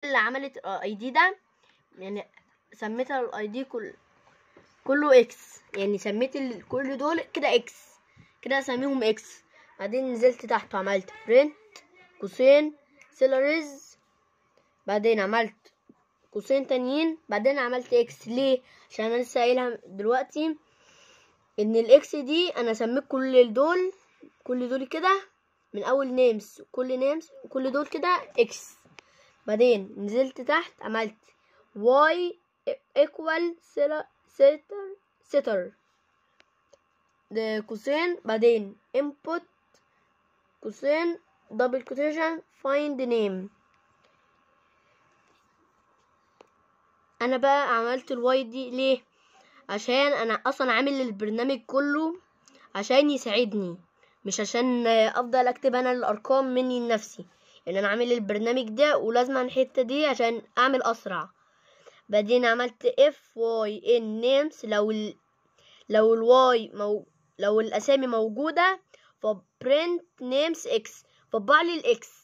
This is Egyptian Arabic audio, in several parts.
اللي عملت الاي دي ده يعني سميتها الاي دي كل كله اكس يعني سميت ال- كل دول كده اكس كده اسميهم اكس بعدين نزلت تحت وعملت برنت قوسين سيلرز بعدين عملت قوسين تانيين بعدين عملت اكس ليه عشان انا لسه قايلها دلوقتي ان الاكس دي انا سميت كل دول كل دول كده من اول نيمز كل نيمز كل دول كده اكس بعدين نزلت تحت عملت y equal setter setter ده قوسين بعدين input قوسين double quotation find name انا بقى عملت الواي دي ليه عشان انا اصلا عامل البرنامج كله عشان يساعدني مش عشان افضل اكتب انا الارقام مني لنفسي يعني انا عامل البرنامج ده ولازم الحته دي عشان اعمل اسرع بعدين عملت اف واي ان نيمز لو ال... لو الواي مو... لو الاسامي موجوده فبرنت نيمز اكس فطبع لي الاكس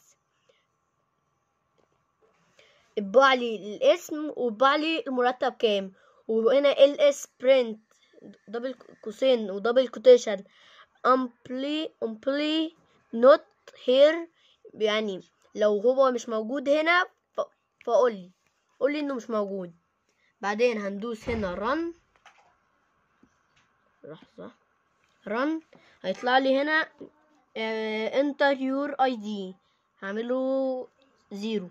اطبع لي الاسم وطبع لي المرتب كام وهنا ال اس برنت دبل قوسين ودبل كوتيشن امبلي امبلي نوت هير يعني لو هو مش موجود هنا ف... فقول لي قول لي انه مش موجود بعدين هندوس هنا رن لحظة رن هيطلع لي هنا انتر يور اي دي هعمله زيرو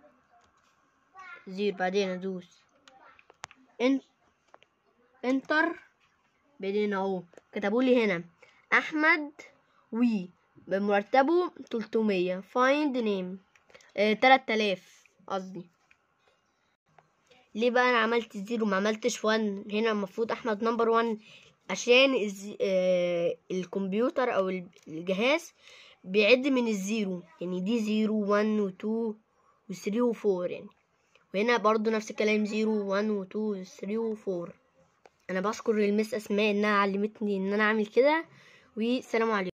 زيرو بعدين ادوس ان انتر بعدين اهو كتبوا لي هنا احمد وي بمرتبه 300 فايند نيم اه 3000 قصدي ليه بقى انا عملت زيرو ما عملتش وان هنا المفروض احمد نمبر وان عشان الز... آه الكمبيوتر او الجهاز بيعد من الزيرو يعني دي زيرو وان وتو وثري وفور يعني وهنا برضو نفس الكلام زيرو وان وتو وثري وفور انا بشكر المس اسماء انها علمتني ان انا اعمل كده والسلام عليكم